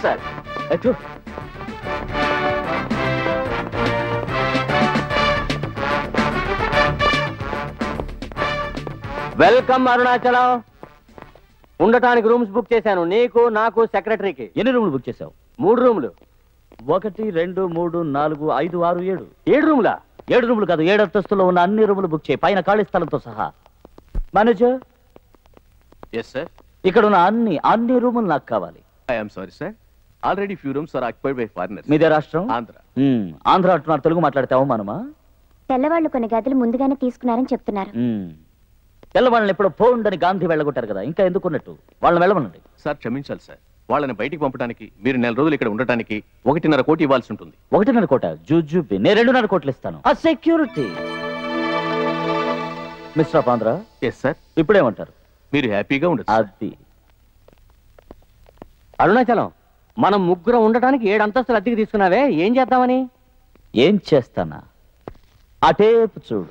Sir welcome Arunachalam ఉండటానికి rooms book చేశాను నీకు నాకు సెక్రటరీకి ఎన్ని రూములు బుక్ చేసావు మూడు రూములు ఒకటి రెండు మూడు నాలుగు ఐదు ఆరు ఏడు ఏడు రూములా ఏడు రూములు కాదు ఏడు అంతస్తులో ఉన్న అన్ని రూములు బుక్ చేయి పైన ఖాళీ స్థలంతో సహా మేనేజర్ ఎస్ సార్ ఇక్కడ ఉన్న అన్ని అన్ని రూములు నాకు కావాలి I'm sorry sir already few rooms are occupied by foreigners మీదే రాష్ట్రం ఆంధ్ర మ్మ్. ఆంధ్ర అంటున్నారు తెలుగు మాట్లాడితే అవమానమా తెల్లవాళ్ళు కొన్ని గదులు ముందుగానే తీసుకున్నారని చెప్తున్నారు మ్మ్. తెల్లవాళ్ళని ఎప్పుడో పోండని గాంధీ వెళ్ళగొట్టారు కదా ఇంకా ఎందుకున్నట్టు వాళ్ళని వెళ్ళమనండి సార్ క్షమించాలి సార్ వాళ్ళని బయటికి పంపడానికి మీరు నెల రోజులు ఇక్కడ ఉండటానికి ఒకటిన్నర కోటి ఇవ్వాల్సి ఉంటుంది ఒకటిన్నర కోట జూజూబి నేను రెండున్నర కోట్లు ఇస్తాను ఆ security mister of Andhra yes sir ఇప్పుడేమంటారు మీరు హ్యాపీగా ఉండదు అది అరుణాచలం మనం ముగ్గురం ఉండటానికి ఏడు అంతస్తులు అద్దెకి తీసుకున్నావే ఏం చేద్దామని ఏం చేస్తానా అటేపు చూడు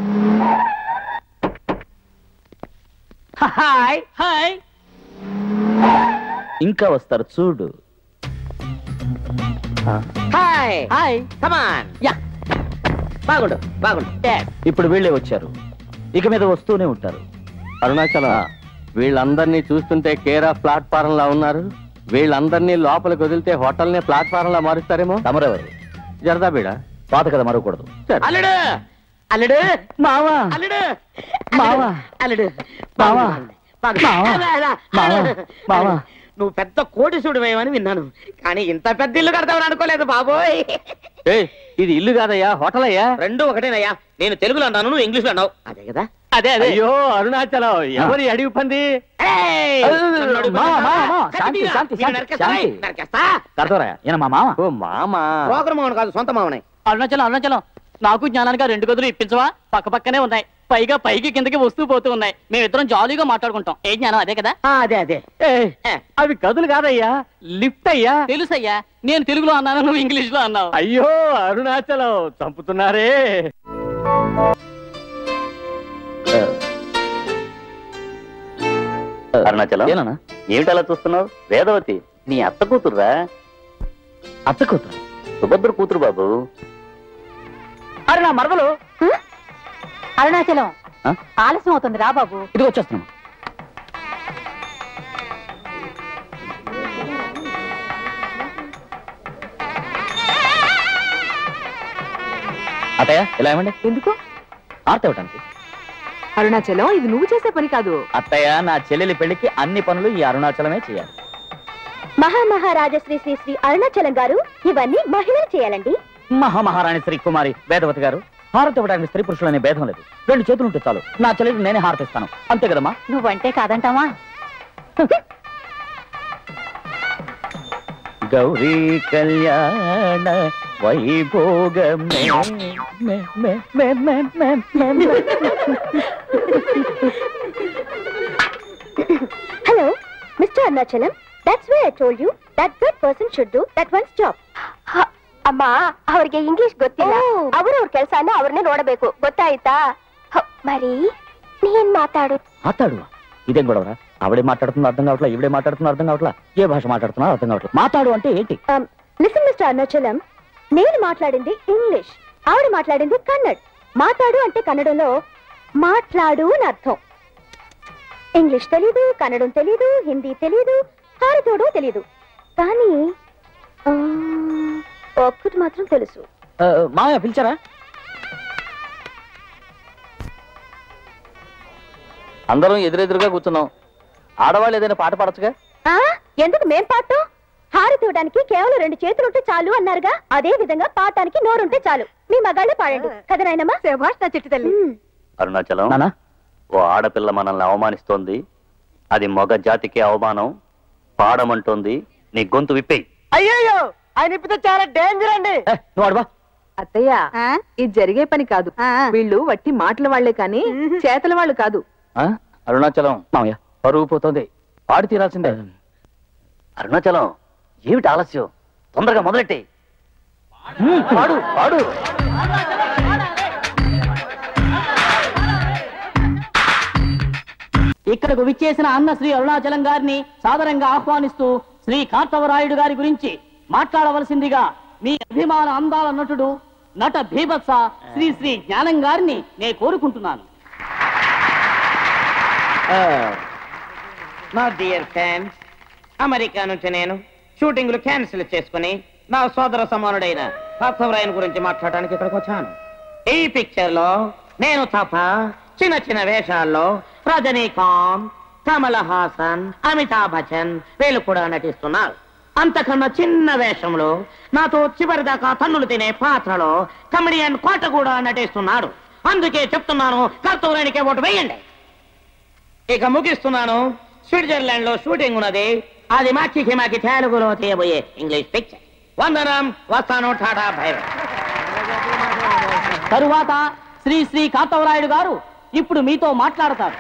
హాయ్ హాయ్ ఇంకా వస్తారు చూడు హాయ్ హాయ్ కమాన్ యా బాగుండు బాగుండు ఇప్పుడు వీళ్ళే వచ్చారు ఇక మీద వస్తూనే ఉంటారు అరుణాచలం వీళ్ళందరినీ చూస్తుంటే కేర్ ఆఫ్ ప్లాట్ఫారం లా ఉన్నారు వీళ్ళందరినీ లోపలికి వదిలితే హోటల్ని ప్లాట్ఫారం లా మారుస్తారేమో తమరెవరు జరదా బీడ పాత కదా మరవకూడదు అల్లుడు అల్లుడు మావా అల్లుడు మావా అల్లుడు మావా మావా మావా మావా నువ్వు పెద్ద కోటిసుడు వేయమని విన్నాను కానీ ఇంత పెద్ద ఇల్లు కడతావని అనుకోలేదు బాబోయ్ ఇది ఇల్లు కాదయ్యా హోటల్ అయ్యా రెండు ఒకటేనయ్యా నేను తెలుగులో అన్నాను నువ్వు ఇంగ్లీష్ లో అన్నావు అదే కదా అదే అదే అయ్యో అరుణాచలం ఎవరి అడిగి పంది మావా, మావా, మావా, శాంతి, శాంతి, శాంతి, శాంతి. కడతారా ఈయన మా మామ ఓ మామ ప్రోగ్రామ్ మామని కాదు సొంత మామనే అరుణాచలం అరుణాచలం నాకు జ్ఞానానికి రెండు గదులు ఇప్పించవా పక్క పక్కనే ఉన్నాయి పైగా పైకి కిందకి వస్తూ పోతూ ఉన్నాయి మేమిద్దరం జాలీగా మాట్లాడుకుంటాం ఏ జ్ఞానం అదే కదా అదే అదే అవి గదులు కాదయ్యా లిఫ్ట్ అయ్యా తెలుసయ్యా నేను తెలుగులో అన్నాను నువ్వు ఇంగ్లీష్ లో అన్నావు అయ్యో అరుణాచలం చంపుతున్నారే అరుణాచలం ఏనా ఏమిటి అలా చూస్తున్నావు వేదవతి నీ అత్త కూతురురా అత్త కూతురు సుభద్ర కూతురు బాబు అరే నా మరదలు అరుణాచలం ఆ? ఆలస్యం అవుతుంది రా బాబు ఇది వచ్చేస్తున్నాం అత్తయ్య ఇలా ఏమండి ఎందుకు ఆర్త ఇవ్వటానికి అరుణాచలం ఇది నువ్వు చేసే పని కాదు అత్తయ్య నా చెల్లెలి పెళ్లికి అన్ని పనులు ఈ అరుణాచలమే చేయాలి మహామహారాజ శ్రీ శ్రీ శ్రీ అరుణాచలం గారు ఇవన్నీ మహిళలు చేయాలండి మహామహారాణి శ్రీ కుమారి వేదవతి గారు హారతి ఇవ్వడానికి స్త్రీ పురుషులనే భేదం లేదు రెండు చేతులు ఉంటే చాలు నా చెల్లెలికి నేనే హారతిస్తాను అంతే కదమ్మా నువ్వంటే కాదంటావా గౌరీ కళ్యాణ వైభోగమే మే, మే, మే, మే, మే, మే, మే. Hello mister Arunachalam that's why I told you that that person should do that one's job ಅಮ್ಮ ಅವರಿಗೆ ಇಂಗ್ಲಿಷ್ ಗೊತ್ತಿಲ್ಲ ಅವರವ್ರ ಕೆಲಸನ ಅವ್ರನ್ನೇ ನೋಡಬೇಕು ಗೊತ್ತಾಯ್ತಾ ಹ, మరి ನೀನ್ ಮಾತಾಡು మాట్లాడు ఇదేం గొడవరా ఆవిడే మాట్లాడుతున్నా అర్థం కావట్లా ఈవిడే మాట్లాడుతున్నా అర్థం కావట్లా ఏ భాష మాట్లాడుతున్నా అర్థం కావట్లా మాట్లాడు అంటే ఏంటి లిసన్ మిస్టర్ అరుణాచలం నేను మాట్లాడింది ఇంగ్లీష్ ఆవిడ మాట్లాడింది కన్నడ్ మాట్లాడు అంటే కన్నడంలో మాట్లాడు అని అర్థం ఇంగ్లీష్ తెలీదు కన్నడం తెలీదు హిందీ తెలీదు హారతోడు తెలీదు కానీ ఆ, ఒక్కటి మాత్రం తెలుసు ఆ, మామయ్య పిలిచారా అందరం ఎదురెదురుగా కూర్చున్నాం ఆడవాళ్ళు ఏదైనా పాట పాడచ్చుగా ఆ ఎందుకు మేం పాడటం హారతి ఇవ్వడానికి కేవలం రెండు చేతులు ఉంటే చాలు అన్నారుగా అదే విధంగా పాడటానికి నోరుంటే చాలు మీ మగాళ్ళే పాడండి కదా నాయనమ్మా శభాష్ నా చిట్టి తల్లి అరుణాచలం నానా ఓ ఆడపిల్ల మనల్ని అవమానిస్తోంది అది మగ జాతికి అవమానం పాడమంటోంది నీ గొంతు విప్పేయి అయ్యో ఆయన ఇప్పితే చాలా డేంజర్ అండి నువ్వు ఆడవా అత్తయ్య ఇది జరిగే పని కాదు వీళ్ళు వట్టి మాటల వాళ్లే కానీ చేతల వాళ్ళు కాదు ఆ? అరుణాచలం మామయ్య పరువు పోతోంది పాడి తీరాల్సిందే అరుణాచలం ఏమిటి ఆలస్యం తొందరగా మొదలెట్టి పాడు పాడు ఇక్కడకు విచ్చేసిన అన్న శ్రీ అరుణాచలం గారిని సాదరంగా ఆహ్వానిస్తూ శ్రీ కార్తవరాయుడు గారి గురించి మాట్లాడవలసిందిగా మీ అభిమాన అందాల నటుడు నట భీభత్స శ్రీ శ్రీ జ్ఞానం గారిని నేను కోరుకుంటున్నాను నా డియర్ ఫ్యాన్స్ అమెరికా నుంచి నేను షూటింగ్లు క్యాన్సిల్ చేసుకుని నా సోదర సమానుడైన పార్థవరాయన్ గురించి మాట్లాడడానికి ఇక్కడికి వచ్చాను ఈ పిక్చర్ లో నేను తప్ప చిన్న చిన్న వేషాల్లో రజనీకాంత్ కమల్ హాసన్ అమితాబ్ బచ్చన్ వీళ్ళు కూడా నటిస్తున్నారు అంతకన్నా చిన్న వేషంలో నాతో చివరిదాకా తన్నులు తినే పాత్రలో కమెడియన్ కోట కూడా నటిస్తున్నాడు అందుకే చెప్తున్నాను కర్తూరానికే ఓటు వేయండి ఇక ముగిస్తున్నాను స్విట్జర్లాండ్ లో షూటింగ్ ఉన్నది అది మాకి మాకి తెలుగులో తీయబోయే ఇంగ్లీష్ పిక్చర్ వందనం వస్తాను టాటా భైరవ్ తరువాత శ్రీ శ్రీ కార్తవరాయుడు గారు ఇప్పుడు మీతో మాట్లాడతారు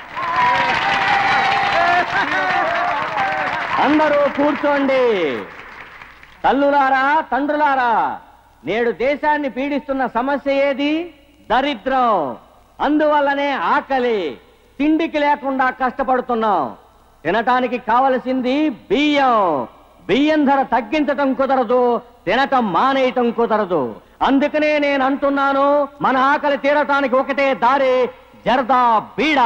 అందరూ కూర్చోండి తల్లులారా తండ్రులారా నేడు దేశాన్ని పీడిస్తున్న సమస్య ఏది దరిద్రం అందువల్లనే ఆకలి తిండికి లేకుండా కష్టపడుతున్నాం తినటానికి కావలసింది బియ్యం బియ్యం ధర తగ్గించటం కుదరదు తినటం మానేయటం కుదరదు అందుకనే నేను అంటున్నాను మన ఆకలి తీరటానికి ఒకటే దారి జర్దా బీడా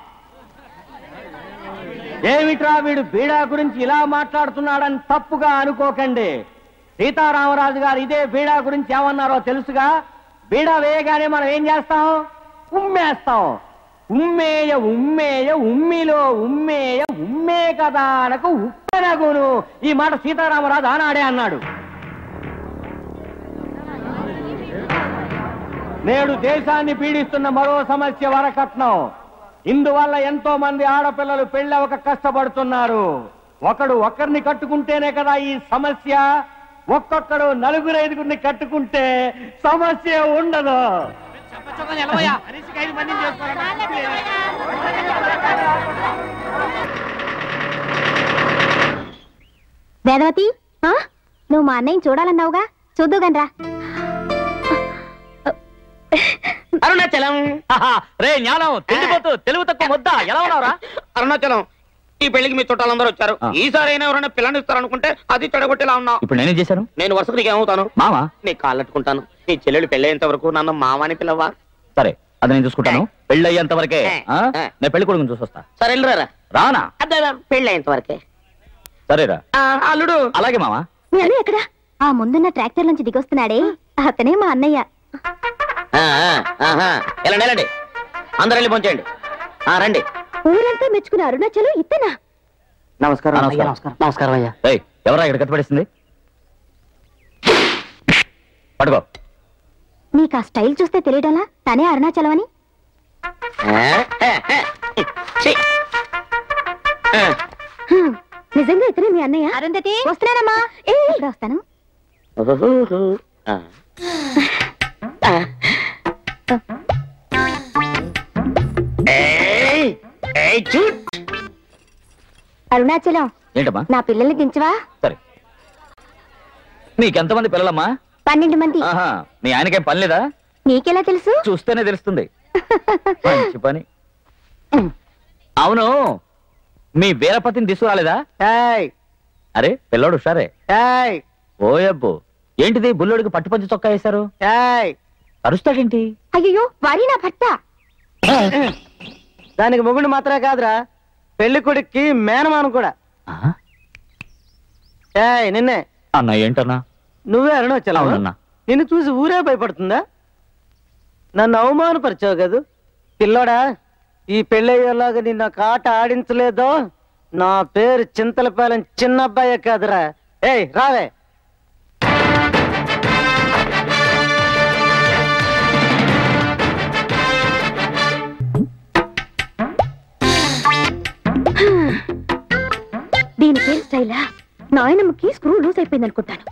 ఏమిట్రా వీడు బీడా గురించి ఇలా మాట్లాడుతున్నాడని తప్పుగా అనుకోకండి సీతారామరాజు గారు ఇదే బీడా గురించి ఏమన్నారో తెలుసుగా బీడా వేయగానే మనం ఏం చేస్తాం ఉమ్మేస్తాం ఉమ్మేయ ఉమ్మేయ ఉమ్మిలో ఉమ్మేయ ఉమ్మే కదా అనకు ఉప్పెనగును ఈ మాట సీతారామరాజు ఆనాడే అన్నాడు నేడు దేశాన్ని పీడిస్తున్న మరో సమస్య వరకట్నం ఇందువల్ల ఎంతో మంది ఆడపిల్లలు పెళ్ళవక కష్టపడుతున్నారు ఒకడు ఒక్కరిని కట్టుకుంటేనే కదా ఈ సమస్య ఒక్కొక్కడు నలుగురు ఐదుగురిని కట్టుకుంటే సమస్య ఉండదు వేదవతి ఆ? నువ్వు మా అన్నయ్యని చూడాలన్నావుగా చూద్దుగానరా అరుణాచలం రే జ్ఞానం తిండిపోతూ తెలుగు తక్కువ ముద్ద ఎలా ఉన్నావురా అరుణాచలం ఈ పెళ్లికి మీ చుట్టాలందరూ వచ్చారు ఆ. ఈసారి అయినా ఎవరైనా పిల్లని ఇస్తారనుకుంటే అది చెడగొట్టేలా ఉన్నావు ఇప్పుడు నేనేం చేశాను నేను వరుసకు నీకు ఏమవుతాను మామా నీ కాళ్ళట్టుకుంటాను నీ చెల్లెలు పెళ్ళేంత వరకు నన్ను మావాని పిల్లవా సరే అది నేను చూసుకుంటాను పెళ్ళి అయ్యేంత వరకే ఆ? ఏ. నేను పెళ్లి కొడుకుని చూసొస్తా సరే వెళ్ళిరారా రానా అదే పెళ్ళేంత వరకే సరేరా ఆ, అల్లుడు అలాగే మామా మీ అన్నయ్య ఎక్కడా ఆ ముందున్న ట్రాక్టర్ నుంచి దిగొస్తున్నాడే అతనే మా అన్నయ్య ఆ, ఆ, ఆహా. వెళ్ళండి వెళ్ళండి అందరు వెళ్ళి పొంచండి ఆ రండి ఊరంతా మెచ్చుకున్న అరుణాచలం ఇత్తనా నమస్కారం ఆ, నమస్కారం. నమస్కారం నమస్కారం అయ్యా ఏయ్ ఎవరా ఇక్కడ కట్టుబడిస్తుంది పట్టుకో నీకు ఆ స్టైల్ చూస్తే తెలియడంలా తనే అరుణాచలం అని హ్మ్, నిజంగా ఇతనే మీ అన్నయ్య అరుంధతి వస్తున్నానమ్మా ఏ ఇప్పుడు వస్తాను అరుణాచలం ఏంటమ్మా నా పిల్లల్ని దించవా సరే నీకెంతమంది పిల్లలమ్మా పన్నెండు మంది ఆహా మీ ఆయనకేం పని లేదా నీకెలా తెలుసు చూస్తేనే తెలుస్తుంది మంచి పని అవును మీ వీరపతిని తీసుకురాలేదా అరే పిల్లోడు సరే ఓయబ్బో ఏంటిది బుల్లోడికి పట్టుపంచి చొక్కా వేశారు అరుస్తాడేంటి అయ్యో వారి నా భర్త దానికి మొగుడు మాత్రమే కాదురా పెళ్లి కొడుక్కి మేనమాను కూడా ఆ? ఏయ్ నిన్నే అన్న ఏంటన్నా నువ్వే అరుణాచలం అవునన్నా. నిన్ను చూసి ఊరే భయపడుతుందా నన్ను అవమానపరిచావు కదూ పిల్లోడా ఈ పెళ్ళయ్యేలాగా నిన్న కాట ఆడించలేదో నా పేరు చింతలపాలెం చిన్నబ్బాయే కాదురా ఏయ్ రావే దీని పేరు స్టైలా నాయనమ్మకి స్క్రూ లూజ్ అయిపోయింది అనుకుంటాను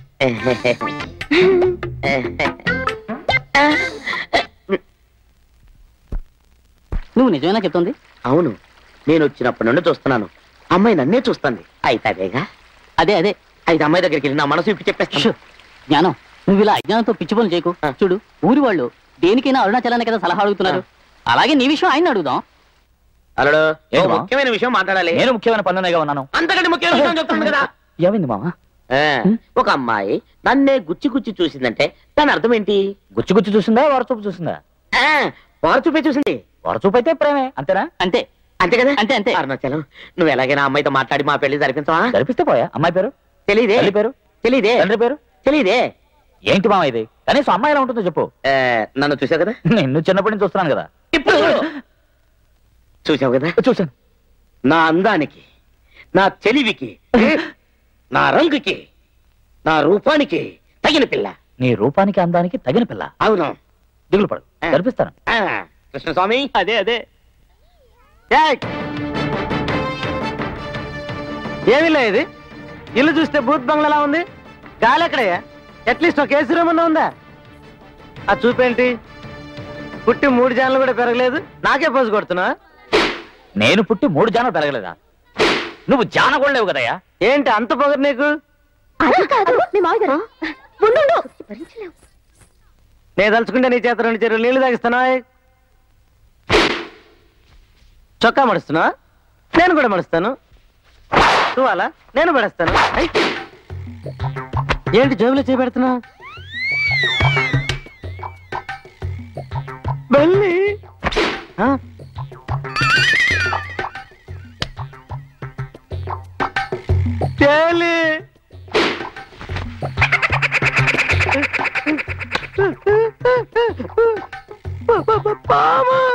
నువ్వు నిజమేనా చెప్తుంది అవును నేను వచ్చినప్పటి నుండి చూస్తున్నాను అమ్మాయి నన్నే చూస్తుంది అయితే అదేగా అదే అదే అయితే అమ్మాయి దగ్గరికి వెళ్ళి నా మనసు ఇప్పి షూ. చెప్పేస్తాను జ్ఞానం నువ్వు ఇలా అజ్ఞానంతో పిచ్చి పనులు చేయకు ఆ. చూడు ఊరి వాళ్ళు దేనికైనా అరుణాచలాన్ని కదా సలహా అడుగుతున్నారు అలాగే నీ విషయం ఆయన అడుగుదాం అల్లుడు ఓ ఏంటి బా? ముఖ్యమైన విషయం మాట్లాడాలి నేను ముఖ్యమైన పనులుగా ఉన్నాను అంతకంటే ముఖ్యమైన విషయం చెప్తుంది కదా ఏమైంది మామ ఆ, ఒక అమ్మాయి నన్నే గుచ్చి గుచ్చి చూసిందంటే దాని అర్థం ఏంటి గుచ్చి గుచ్చి చూసిందా వరచూపు చూసిందా ఆ, వారు చూపే చూసింది వరచూపు అయితే ప్రేమే అంతేనా అంతే అంతే కదా అంతే అంతే అరుణాచలం నువ్వు ఎలాగైనా ఆ అమ్మాయితో మాట్లాడి మా పెళ్లి జరిపించవా జరిపిస్తే పోయా అమ్మాయి పేరు తెలీదే తల్లి పేరు తెలీదే తండ్రి పేరు తెలీదే ఏంటి మామ ఇది కనీసం అమ్మాయి ఎలా ఉంటుందో చెప్పు ఆ, నన్ను చూసావు కదా నిన్ను చిన్నప్పటి నుంచి చూస్తున్నాను కదా ఇప్పుడు చూడు. చూసావు కదా చూశాను నా అందానికి నా తెలివికి నా రంగుకి నా రూపానికి తగిన పిల్ల నీ రూపానికి అందానికి తగిన పిల్ల అవును దిగులు పడు జరిపిస్తాను ఆ, కృష్ణస్వామి అదే అదే ఏమి లే ఇది ఇల్లు చూస్తే బూత్ బంగ్లాలా ఉంది గాలి ఎక్కడయ్యా అట్లీస్ట్ ఒక ఏసీ రూమ్ అన్నా ఉందా ఆ చూపేంటి పుట్టి మూడు జాన్లు కూడా పెరగలేదు నాకే పోజు కొడుతున్నా నేను పుట్టి మూడు జాన పెరగలేదా నువ్వు జాన కూడా లేవు కదయ్యా ఏంటి అంత పొగరు నీకు అది కాదు మీ మామయ్య గారు ఉండు, ఉండు. భరించలేవు నేను తలుచుకుంటే నీ చేత రెండు చెరువులు నీళ్లు తాగిస్తున్నా చొక్కా మడుస్తున్నా నేను కూడా మడుస్తాను తువాలా నేను పడేస్తాను ఐ. ఏంటి జోబులో చేపెడుతున్నా బల్లి ఆ? తేలి పామా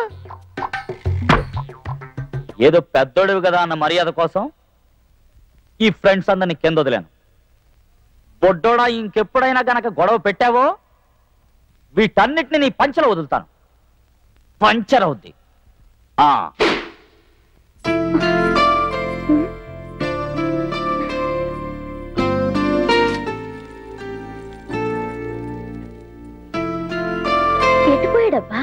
ఏదో పెద్దోడివి కదా అన్న మర్యాద కోసం ఈ ఫ్రెండ్స్ అందరిని కింద వదిలాను బొడ్డోడా ఇంకెప్పుడైనా గనక గొడవ పెట్టావో వీటన్నిటిని నీ పంచలో వదులుతాను పంచర్ అవుద్ది ఆ ఎట్టుపోయాడబ్బా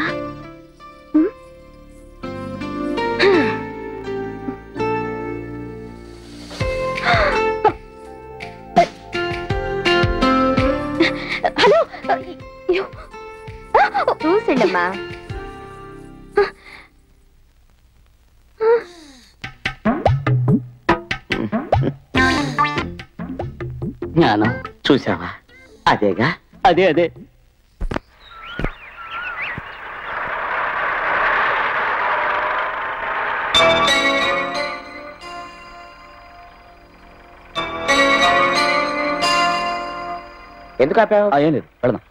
హలో అయ్యో. చూసండమ్మా జ్ఞానం చూసావా అదేగా అదే అదే ఎందుకు ఆపావు ఆ, ఏం లేదు వెళదాం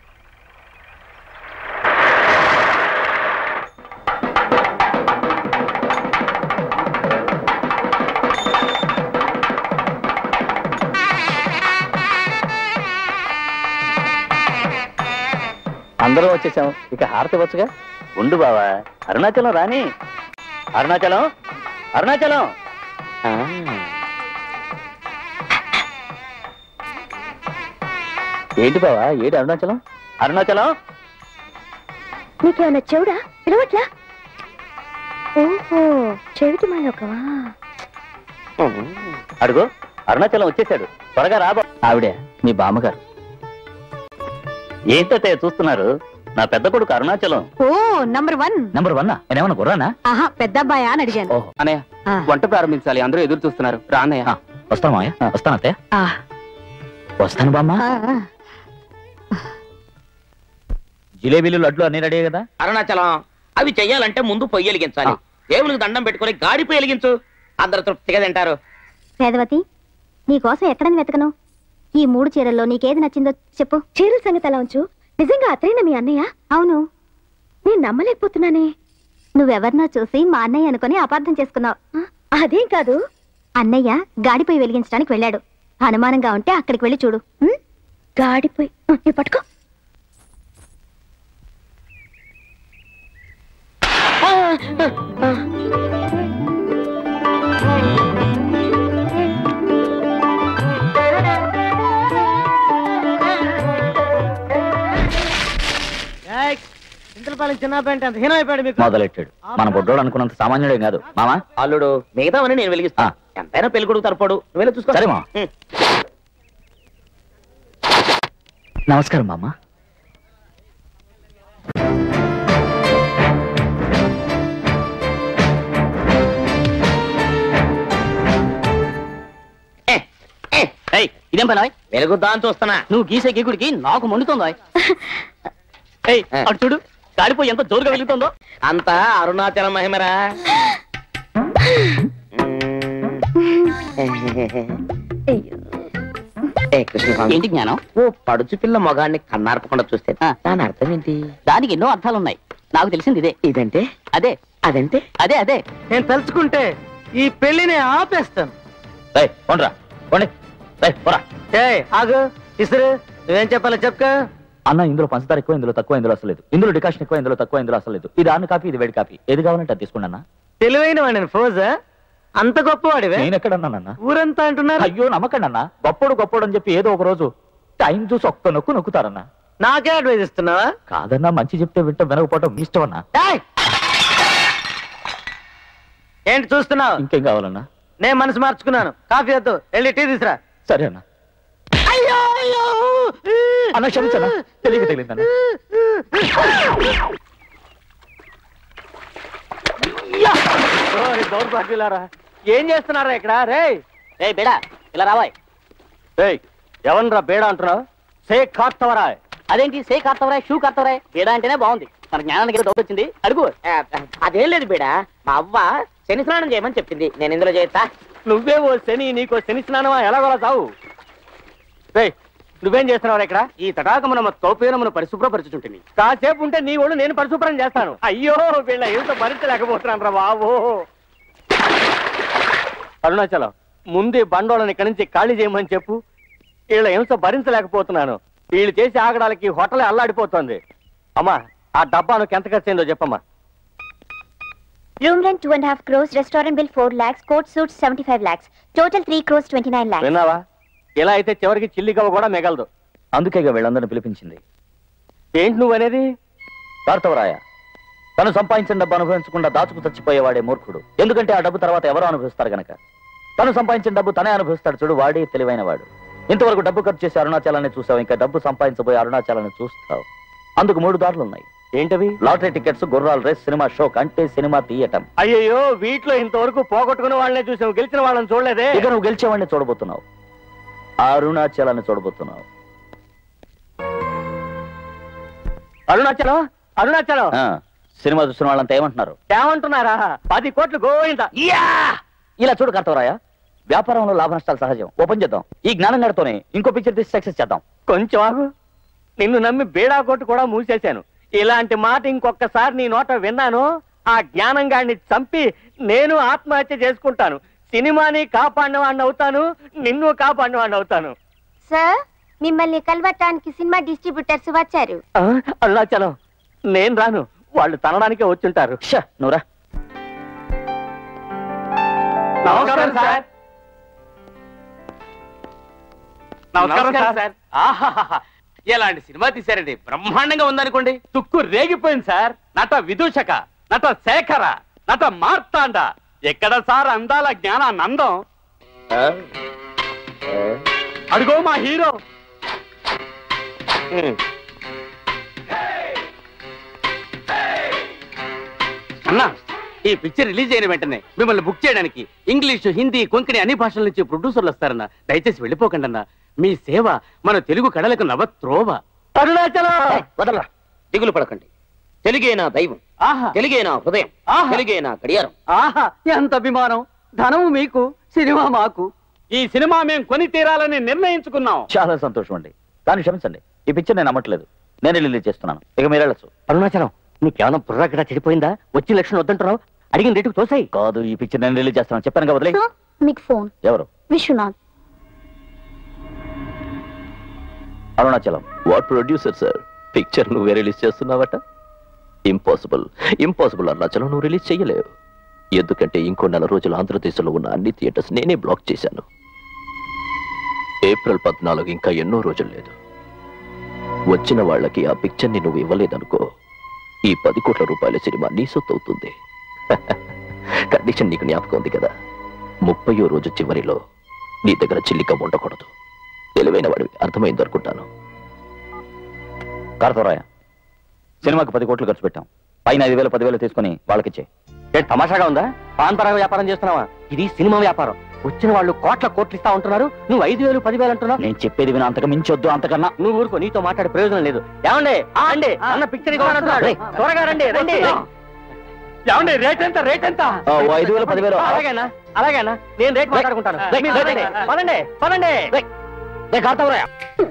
అందరం వచ్చేసాం ఇక హారతి వచ్చుగా ఉండు బావా అరుణాచలం రాని అరుణాచలం అరుణాచలం ఆ, ఏంటి బావా ఏడు అరుణాచలం అరుణాచలం నీకేమన్నా చెవుడా పిలవట్లా ఓహో చెవిటి మాలోకవా అడుగు అరుణాచలం వచ్చేసాడు త్వరగా రాబో ఆవిడే మీ బామ్మగారు ఏంటో చూస్తున్నారు నా పెద్ద కొడుకు అరుణాచలం ఓ నంబర్ వన్ నెంబర్ వన్ నేనేమన్నా గుర్రానా ఆహా పెద్ద అబ్బాయా అని అడిగాను ఓహో అనయ్య ఆ. వంట ప్రారంభించాలి అందరూ ఎదురు చూస్తున్నారు రానయ్య ఆ, వస్తాను మావయ్య వస్తాను అత్తయ్య ఆ, వస్తాను బామ్మ ఆ, ఆ. జిలేబీలు లడ్లు అన్ని రెడీ కదా అరుణాచలం అవి చెయ్యాలంటే ముందు పొయ్యి వెలిగించాలి దేవునికి దండం పెట్టుకొని గాడి పొయ్యి వెలిగించు అందరు తృప్తిగా తింటారు వేదవతి నీకోసం ఎక్కడని వెతకను ఈ మూడు చీరల్లో నీకేది నచ్చిందో చెప్పు చీరల సంగతి అలా ఉంచు నిజంగా అతనేనా మీ అన్నయ్య అవును నేను నమ్మలేకపోతున్నానే నువ్వెవరినో చూసి మా అన్నయ్య అనుకుని అపార్థం చేసుకున్నావు అదేం కాదు అన్నయ్య గాడిపై వెలిగించడానికి వెళ్ళాడు అనుమానంగా ఉంటే అక్కడికి వెళ్ళి చూడు ఉం? గాడిపై ఉం, ఇవి పట్టుకో చింతలపాలెం చిన్న పెంట అంత హీనం అయిపోయాడు మీకు మొదలెట్టాడు మన బొడ్డోడు అనుకున్నంత సామాన్యుడేం కాదు మామా అల్లుడు మిగతావని నేను వెలిగిస్తా ఆ. ఎంతైనా పెళ్లి కొడుకు తరపడు నువ్వు వెళ్ళి చూసుకో సరే, మామ. ఉం. నమస్కారం మామ ఏ, ఏ, ఇదేం పని వెలుగుద్దా అని చూస్తున్నా నువ్వు గీసే గీకుడికి నాకు మండుతుందో ఏయ్ అటు చూడు కాలిపోయి ఎంత జోరుగా వెలుగుతుందో అంతా అరుణాచలం మహిమరా ఏంటి జ్ఞానం ఓ పడుచు పిల్ల మొగాన్ని కన్నార్పకుండా చూస్తే దాని అర్థం ఏంటి దానికి ఎన్నో అర్థాలున్నాయి నాకు తెలిసింది ఇదే ఇదంటే అదే అదంటే అదే అదే నేను తలుచుకుంటే ఈ పెళ్లిని ఆపేస్తాను రేయ్, పోండ్రా పోండి రేయ్, పోరా ఏ ఆగు ఇసురు నువ్వేం చెప్పాలో చెప్పుకో అన్న ఇందులో పంచదార ఎక్కువ ఇందులో తక్కువ ఇందులో అసలు లేదు ఇందులో డికాషన్ ఎక్కువ ఇందులో తక్కువ ఇందులో అసలు లేదు ఇది ఆన్ కాపీ ఇది వేడి కాపీ ఏది కావాలంటే అది తీసుకోండి అన్న తెలివైన వాడిని ఫోజా అంత గొప్పవాడివే నేను ఎక్కడన్నానన్న ఊరంతా అంటున్నారు అయ్యో నమ్మకండి అన్న గొప్పడు గొప్పడు అని చెప్పి ఏదో ఒక రోజు టైం చూసి ఒక్క నొక్కు నొక్కుతారన్న నాకే అడ్వైజ్ ఇస్తున్నావా కాదన్నా మంచి చెప్తే వింటాం వినకపోవటం మీ ఇష్టం అన్నా ఏయ్! ఏంటి చూస్తున్నావు ఇంకేం కావాలన్నా నేను మనసు మార్చుకున్నాను కాఫీ వద్దు వెళ్ళి టీ తీసురా సరే అన్న అయ్యో అయ్యో అన్న క్షమించనా తెలియక తగిలిందన్న ఓయ్, దౌర్భాగ్యులారా ఏం చేస్తున్నారా ఇక్కడ రే రే బేడా ఇలా రావాయ్ ఎవనరా బేడా అంటున్నావు షేక్ కార్తవరా అదేంటి సే కార్తవరాయ్ షూ కార్తవరాయ్ బేడా అంటేనే బాగుంది మన జ్ఞానానికి ఏదో డౌట్ వచ్చింది అడుగు అదేం లేదు బేడా మా అవ్వ శని స్నానం చేయమని చెప్పింది నేను ఇందులో చేస్తా నువ్వే ఓ శని నీకో శని స్నానమా ఎలాగోలా చావు రే నువ్వేం చేస్తున్నావు ఇక్కడ ఈ తటాకమున తోపేనమును పరిశుభ్రపరచుచుంటుంది కాసేపు ఉంటే నీ ఒళ్ళు నేను పరిశుభ్రం చేస్తాను అయ్యో వీళ్ళ ఎంత భరించలేకపోతున్నాను రా బాబు అరుణాచలం ముందే బండోళ్ళని ఇక్కడి నుంచి ఖాళీ చేయమని చెప్పు వీళ్ళ హింస భరించలేకపోతున్నాను వీళ్ళు చేసే ఆగడాలకి హోటలే అల్లాడిపోతుంది అమ్మా ఆ డబ్బాను ఎంత ఖర్చు అయిందో చెప్పమ్మా Room rent 2.5 crores, restaurant bill 4 lakhs, court suits 75 lakhs. Total 3 crores 29 lakhs. విన్నావా ఇలా అయితే చివరికి చిల్లి గవ్వ కూడా మిగలదు అందుకే ఇక వీళ్ళందరినీ పిలిపించింది ఏంటి నువ్వనేది కార్తవరాయ తను సంపాదించిన డబ్బు అనుభవించకుండా దాచుకు చచ్చిపోయేవాడే మూర్ఖుడు ఎందుకంటే ఆ డబ్బు తర్వాత ఎవరో అనుభవిస్తారు గనక తను సంపాదించిన డబ్బు తనే అనుభవిస్తాడు చూడు వాడే తెలివైన వాడు ఇంతవరకు డబ్బు ఖర్చు చేసి అరుణాచలాన్ని చూసావు ఇంకా డబ్బు సంపాదించబోయే అరుణాచలాన్ని చూస్తావు అందుకు మూడు దారులు ఉన్నాయి ఏంటవి లాటరీ టికెట్స్ గుర్రాల రేస్ సినిమా షో కంటే సినిమా తీయటం అయ్యయ్యో వీటిలో ఇంతవరకు పోగొట్టుకున్న వాళ్ళనే చూసాం గెలిచిన వాళ్ళని చూడలేదే ఇక నువ్వు గెలిచేవాడిని చూడబోతున్నావు ఆ అరుణాచలాన్ని చూడబోతున్నావు అరుణాచలం అరుణాచలం ఆ, సినిమా చూసిన వాళ్ళంతా ఏమంటున్నారు ఏమంటున్నారా పది కోట్లు గోయిందా ఇలా చూడు కార్తవరాయ వ్యాపారంలో లాభ నష్టాలు సహజం ఓపెన్ చేద్దాం ఈ జ్ఞానం గడితోనే ఇంకో పిక్చర్ తీసి సక్సెస్ చేద్దాం కొంచెం ఆగు నిన్ను నమ్మి బేడా కొట్టు కూడా మూసేశాను ఇలాంటి మాట ఇంకొకసారి నీ నోట విన్నాను ఆ జ్ఞానం గాడిని చంపి నేను ఆత్మహత్య చేసుకుంటాను సినిమాని కాపాడిన వాడిని అవుతాను నిన్ను కాపాడిన వాడిని అవుతాను సార్ మిమ్మల్ని కలవటానికి సినిమా డిస్ట్రిబ్యూటర్స్ వచ్చారు ఆ, అరుణాచలం నేను రాను వాళ్ళు తనడానికే వచ్చుంటారు షా నువ్వురా నమస్కారం సార్ నమస్కారం సార్ ఆహాహాహా. ఎలాంటి సినిమా తీశారండి బ్రహ్మాండంగా ఉందనుకోండి తుక్కు రేగిపోయింది సార్ నట విదూషక నట శేఖర నట మార్తాండ ఎక్కడ సార్ అందాల జ్ఞానానందం అడుగో మా హీరో అన్నా ఈ పిక్చర్ రిలీజ్ అయిన వెంటనే మిమ్మల్ని బుక్ చేయడానికి ఇంగ్లీష్ హిందీ కొంకణి అన్ని భాషల నుంచి ప్రొడ్యూసర్లు వస్తారన్న దయచేసి వెళ్ళిపోకండి అన్న మీ సేవ మన తెలుగు కళలకు నవ త్రోవ అరుణాచలం వదలరా దిగులు పడకండి తెలుగే నా దైవం ఆహా తెలుగే నా హృదయం ఆహా. తెలుగే నా గడియారం ఆహా ఎంత అభిమానం ధనము మీకు సినిమా మాకు ఈ సినిమా మేము కొని తీరాలని నిర్ణయించుకున్నాం చాలా సంతోషం అండి కానీ క్షమించండి ఈ పిక్చర్ నేను నమ్మట్లేదు నేను రిలీజ్ చేస్తున్నాను ఇక మీరు వెళ్ళచ్చు అరుణాచలం నీకేమైనా బుర్ర గడ చెడిపోయిందా వచ్చి లక్షణం వద్దంటున్నావు అడిగిన రేటుకు తోసాయి కాదు ఈ పిక్చర్ నేను రిలీజ్ చేస్తున్నాను చెప్పాను కదా వదిలే మీకు ఫోన్ ఎవరు Viswanath Arunachalam what producer sir picture నువ్వే రిలీజ్ చేస్తున్నావట ఇంపాసిబుల్ ఇంపాసిబుల్ అరుణాచలం నువ్వు రిలీజ్ చేయలేవు ఎందుకంటే ఇంకో నెల రోజులు ఆంధ్రదేశంలో ఉన్న అన్ని థియేటర్స్ నేనే బ్లాక్ చేశాను ఏప్రిల్ పద్నాలుగు ఇంకా ఎన్నో రోజులు లేదు వచ్చిన వాళ్ళకి ఆ పిక్చర్ని నువ్వు ఇవ్వలేదనుకో ఈ పది కోట్ల రూపాయల సినిమా నీ సొత్తు అవుతుంది కండిషన్ నీకు జ్ఞాపకం ఉంది కదా ముప్పయో రోజు చివరిలో నీ దగ్గర చిల్లిక ఉండకూడదు తెలివైన వాడివి అర్థమైంది అనుకుంటాను కార్తవరాయ సినిమాకి పది కోట్లు ఖర్చు పెట్టాం పైన ఐదు వేలు పదివేలు తీసుకుని వాళ్ళకిచ్చే ఏ తమాషాగా ఉందా పాన్ పరాగ వ్యాపారం చేస్తున్నావా ఇది సినిమా వ్యాపారం వచ్చిన వాళ్ళు కోట్ల కోట్లు ఇస్తా ఉంటున్నారు నువ్వు ఐదు వేలు పదివేలు అంటున్నావు నేను చెప్పేది విన అంతకు మించొద్దు అంతకన్నా నువ్వు ఊరుకో నీతో మాట్లాడే ప్రయోజనం లేదు ఏమండి ఆ, అండి అన్న పిక్చర్ ఇస్తానంటున్నాడు రేయ్. త్వరగా రండి రండి ఏమండి రేట్ ఎంత రేట్ ఎంత ఆ, ఓ ఐదు వేలు పదివేలు అలాగేనా అలాగేనా నేను రేట్ మాట్లాడుకుంటాను రేయ్, మీరు రేయ్, పదండి, పదండి పదండి కార్తవరాయ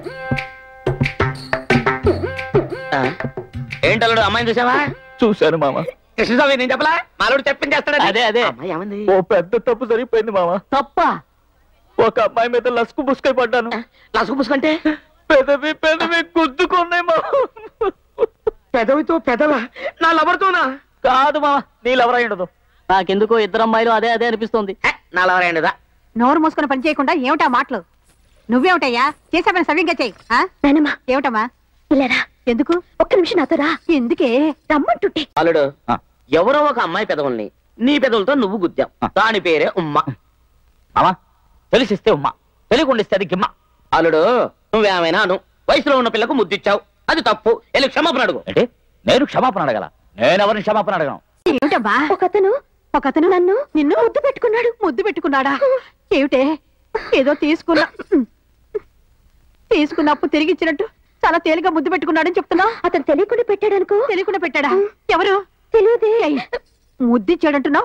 ఏంటల్లుడు అమ్మాయిని చూసావా చూశాను మామ కృష్ణస్వామి నేను చెప్పలా మాలోడు చెప్పించేస్తాడు అదే, అదే. అమ్మాయి ఏమంది ఓ పెద్ద తప్పు జరిగిపోయింది మామ తప్ప ఒక అమ్మాయి మీద లసుకు బుసుకై పడ్డాను లసుకు పుసుకంటే పెదవి పెదవి గుద్దుకున్నాయి మామ పెదవితో పెదవ నా లవర్తోనా కాదు మామ నీళ్ళెవరై ఉండదు నాకెందుకో ఇద్దరు అమ్మాయిలు అదే అదే అనిపిస్తుంది నా లవర్ అయిందిదా నోరు మూసుకుని పని చేయకుండా ఏమిటా మాటలు నువ్వేమిటయ్యా చేసే పని సవ్యంగా చెయ్యి ఆ? నానమ్మా ఏమిటమ్మా ఇలా రా ఎందుకు ఒక్క నిమిషం నాతో రా ఎందుకే రమ్మంటుంటే అల్లుడు ఆ. ఎవరో ఒక అమ్మాయి పెదవుల్ని నీ పెదవులతో నువ్వు గుద్దాం ఆ. దాని పేరే ఉమ్మ మామ తెలిసిస్తే ఉమ్మ తెలియకుండిస్తే అది గిమ్మ అల్లుడు నువ్వేమైనా అను వయసులో ఉన్న పిల్లకు ముద్దిచ్చావు అది తప్పు వెళ్ళి క్షమాపణ అడుగు అంటే నేను క్షమాపణ అడగల నేను ఎవరిని క్షమాపణ అడగను ఏమిటమ్మా ఒకతను ఒకతను నన్ను నిన్ను ముద్దు పెట్టుకున్నాడు ముద్దు పెట్టుకున్నాడా ఏమిటే ఏదో తీసుకున్నా తీసుకున్నప్పు తిరిగి ఇచ్చినట్టు చాలా తేలిగా ముద్దు పెట్టుకున్నాడని చెప్తున్నా అతను తెలియకుండా పెట్టాడనుకో తెలియకుండా పెట్టాడా ఎవరు తెలియదే ఏయ్, ముద్దిచ్చాడంటున్నావు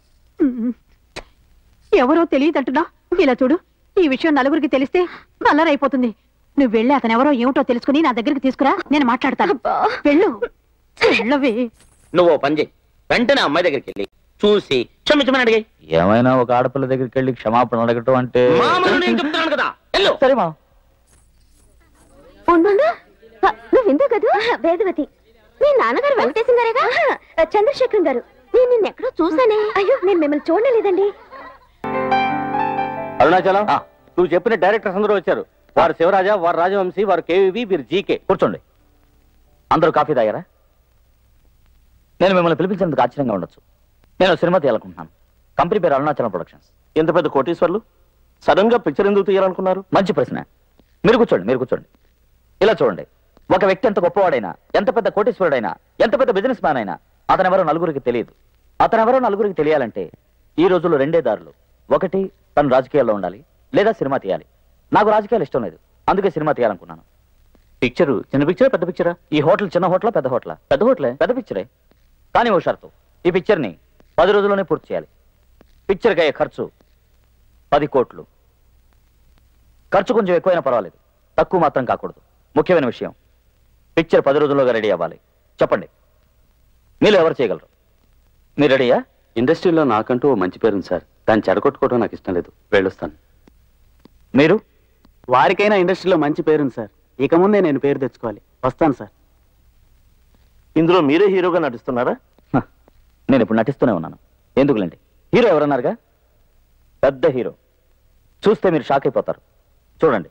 ఎవరో తెలియదంటున్నావు ఇలా చూడు ఈ విషయం నలుగురికి తెలిస్తే నల్లరైపోతుంది నువ్వు వెళ్ళి అతను ఎవరో ఏమిటో తెలుసుకుని నా దగ్గరికి తీసుకురా నేను మాట్లాడతాను వెళ్ళు వెళ్ళవే నువ్వు ఓ పని చేయి వెంటనే అమ్మాయి దగ్గరికి వెళ్ళి చూసి క్షమించమని అడిగి ఏమైనా ఒక ఆడపిల్ల దగ్గరికి వెళ్ళి క్షమాపణ అడగటం అంటే మామూలు నేను చెప్తున్నాను కదా వెళ్ళు సరే మా ఉండు నువ్వు ఇందు కదూ వేదవతి మీ నాన్నగారు వెంకటేశం గారేగా చంద్రశేఖరం గారు నేను నిన్న ఎక్కడో చూసానే అయ్యో నేను మిమ్మల్ని చూడలేదండి అరుణాచలం ఆ. నువ్వు చెప్పిన డైరెక్టర్స్ అందరూ వచ్చారు వారు శివరాజా వారు రాజవంశీ వారు కేవీవి వీరు జీకే కూర్చోండి అందరూ కాఫీ తాగారా నేను మిమ్మల్ని పిలిపించినందుకు ఆశ్చర్యంగా ఉండొచ్చు నేను సినిమా తీయాలనుకుంటున్నాను కంపెనీ పేరు అరుణాచలం ప్రొడక్షన్స్ ఇంత పెద్ద కోటీశ్వర్లు సడన్ గా పిక్చర్ ఎందుకు తీయాలనుకున్నారు మంచి ప్రశ్న మీరు కూర్చోండి మీరు కూర్చోండి ఇలా చూడండి ఒక వ్యక్తి ఎంత గొప్పవాడైనా ఎంత పెద్ద కోటీశ్వరుడైనా ఎంత పెద్ద బిజినెస్ మ్యాన్ అయినా అతనెవరో నలుగురికి తెలియదు అతనెవరో నలుగురికి తెలియాలంటే ఈ రోజుల్లో రెండే దారులు ఒకటి తను రాజకీయాల్లో ఉండాలి లేదా సినిమా తీయాలి నాకు రాజకీయాలు ఇష్టం లేదు అందుకే సినిమా తీయాలనుకున్నాను పిక్చరు చిన్న పిక్చరా పెద్ద పిక్చరా ఈ హోటల్ చిన్న హోటలా పెద్ద హోటలా పెద్ద హోటలే పెద్ద పిక్చరే కానీ ఓ షరతు ఈ పిక్చర్ని పది రోజుల్లోనే పూర్తి చేయాలి పిక్చర్కి అయ్యే ఖర్చు పది కోట్లు ఖర్చు కొంచెం ఎక్కువైనా పర్వాలేదు తక్కువ మాత్రం కాకూడదు ముఖ్యమైన విషయం పిక్చర్ పది రోజుల్లోగా రెడీ అవ్వాలి చెప్పండి మీరు ఎవరు చేయగలరు మీరు రెడీయా ఇండస్ట్రీలో నాకంటూ ఓ మంచి పేరుంది సార్ దాన్ని చెడగొట్టుకోవడం నాకు ఇష్టం లేదు వెళ్ళొస్తాను మీరు వారికైనా ఇండస్ట్రీలో మంచి పేరుంది సార్ ఇక ముందే నేను పేరు తెచ్చుకోవాలి వస్తాను సార్ ఇందులో మీరే హీరోగా నటిస్తున్నారా హ, నేను ఇప్పుడు నటిస్తూనే ఉన్నాను ఎందుకులేండి హీరో ఎవరన్నారుగా పెద్ద హీరో చూస్తే మీరు షాక్ అయిపోతారు చూడండి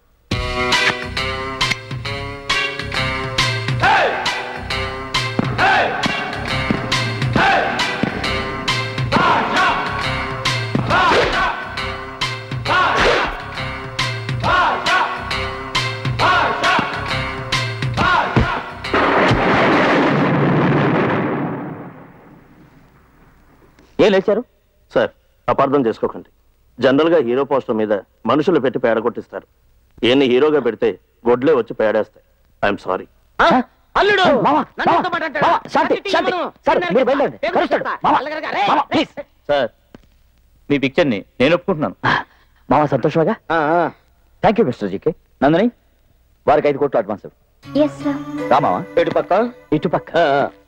ఏం లేచారు సార్ అపార్థం చేసుకోకండి జనరల్ గా హీరో పోస్టర్ మీద మనుషులు పెట్టి పేడ కొట్టిస్తారు ఈయన్ని హీరోగా పెడితే గొడ్లే వచ్చి పేడేస్తాయి ఐఎమ్ సారీ ఆ? అల్లుడు మామ, నన్ను మామ, ఎంతో మాట అంటాడు. మామ, శాంతి, శాంతి శాంతి. ఇవ్వను. సార్, నేను మీరు బయలుదేరండి. పేరు కలుస్తాడు. చెప్తా. మామ, అల్లగలగా. మామ, రేయ్, ప్లీజ్. రేయ్. సార్ మీ పిక్చర్ని నేను ఒప్పుకుంటున్నాను మామ సంతోషమేగా ఆ, ఆ. Thank you mister GK Nandini వారికి ఐదు కోట్లు అడ్వాన్స్ ఇవ్వు. ఎస్ సార్ రామావా ఎటు పక్క ఇటు పక్క ఆ, ఆ.